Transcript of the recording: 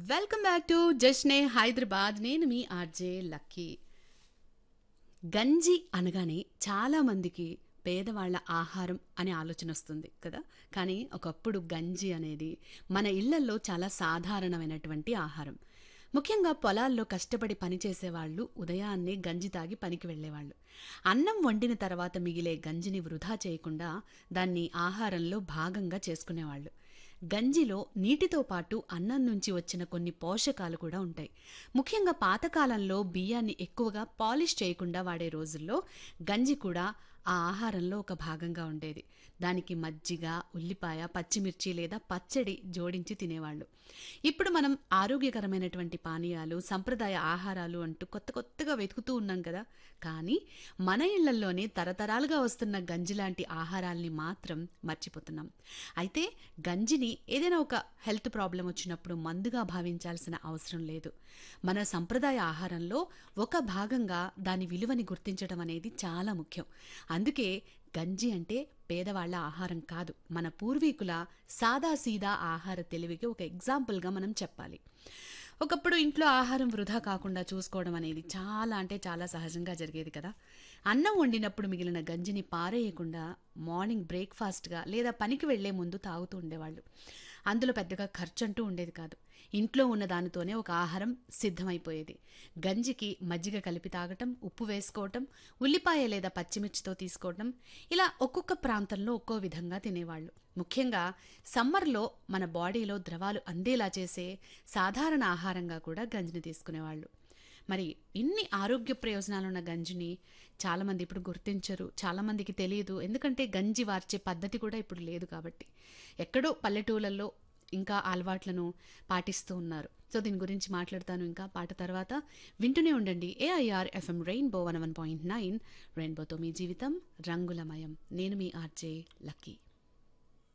welcome back to Jashne Hyderabad నేను మీ RJ lucky గంజి అనగానే చాలా మందికి పేదవాళ్ళ ఆహారం అనే ఆలోచన వస్తుంది కదా కానీ ఒకప్పుడు గంజి అనేది మన ఇళ్లల్లో చాలా సాధారణమైనటువంటి ఆహారం ముఖ్యంగా పొలాల్లో కష్టపడి పనిచేసేవాళ్ళు ఉదయాన్నే గంజి తాగి పనికి వెళ్ళేవాళ్ళు అన్నం వండిన తర్వాత మిగిలే గంజిని వృధా చేయకుండా దాన్ని ఆహారంలో భాగంగా చేసుకునేవాళ్ళు గంజిలో నీటితో పాటు అన్నం నుంచి వచ్చిన కొన్ని పోషకాలు కూడా ఉంటాయి ముఖ్యంగా పాతకాలంలో బియ్యాన్ని ఎక్కువగా పాలిష్ చేయకుండా వాడే రోజుల్లో గంజి కూడా ఆ ఆహారంలో ఒక భాగంగా ఉండేది దానికి మజ్జిగ ఉల్లిపాయ పచ్చిమిర్చి లేదా పచ్చడి జోడించి తినేవాళ్ళు ఇప్పుడు మనం ఆరోగ్యకరమైనటువంటి పానీయాలు సంప్రదాయ ఆహారాలు అంటూ కొత్త కొత్తగా వెతుకుతూ ఉన్నాం కదా కానీ మన ఇళ్లల్లోనే తరతరాలుగా వస్తున్న గంజి లాంటి ఆహారాల్ని మాత్రం మర్చిపోతున్నాం అయితే గంజిని ఏదైనా ఒక హెల్త్ ప్రాబ్లం వచ్చినప్పుడు మందుగా భావించాల్సిన అవసరం లేదు మన సంప్రదాయ ఆహారంలో ఒక భాగంగా దాని విలువని గుర్తించడం అనేది చాలా ముఖ్యం అందుకే గంజి అంటే పేదవాళ్ల ఆహారం కాదు మన పూర్వీకుల సాదాసీదా ఆహార తెలివికి ఒక ఎగ్జాంపుల్గా మనం చెప్పాలి ఒకప్పుడు ఇంట్లో ఆహారం వృధా కాకుండా చూసుకోవడం అనేది చాలా అంటే చాలా సహజంగా జరిగేది కదా అన్నం వండినప్పుడు మిగిలిన గంజిని పారేయకుండా మార్నింగ్ బ్రేక్ఫాస్ట్గా లేదా పనికి వెళ్లే ముందు తాగుతూ ఉండేవాళ్ళు అందులో పెద్దగా ఖర్చు అంటూ ఉండేది కాదు ఇంట్లో ఉన్న దానితోనే ఒక ఆహారం సిద్ధమైపోయేది గంజికి మజ్జిగ కలిపి తాగటం ఉప్పు వేసుకోవటం ఉల్లిపాయ లేదా పచ్చిమిర్చితో తీసుకోవటం ఇలా ఒక్కొక్క ప్రాంతంలో ఒక్కో విధంగా తినేవాళ్ళు ముఖ్యంగా సమ్మర్లో మన బాడీలో ద్రవాలు అందేలా చేసే సాధారణ ఆహారంగా కూడా గంజిని తీసుకునేవాళ్ళు మరి ఇన్ని ఆరోగ్య ప్రయోజనాలున్న గంజిని చాలామంది ఇప్పుడు గుర్తించరు చాలామందికి తెలియదు ఎందుకంటే గంజి వార్చే పద్ధతి కూడా ఇప్పుడు లేదు కాబట్టి ఎక్కడో పల్లెటూళ్ళల్లో ఇంకా అలవాట్లను పాటిస్తూ ఉన్నారు సో దీని గురించి మాట్లాడతాను ఇంకా పాట తర్వాత వింటూనే ఉండండి AIR FM rainbow one one point nine రెయిన్బోతో మీ జీవితం రంగులమయం నేను మీ ఆర్జే లక్కీ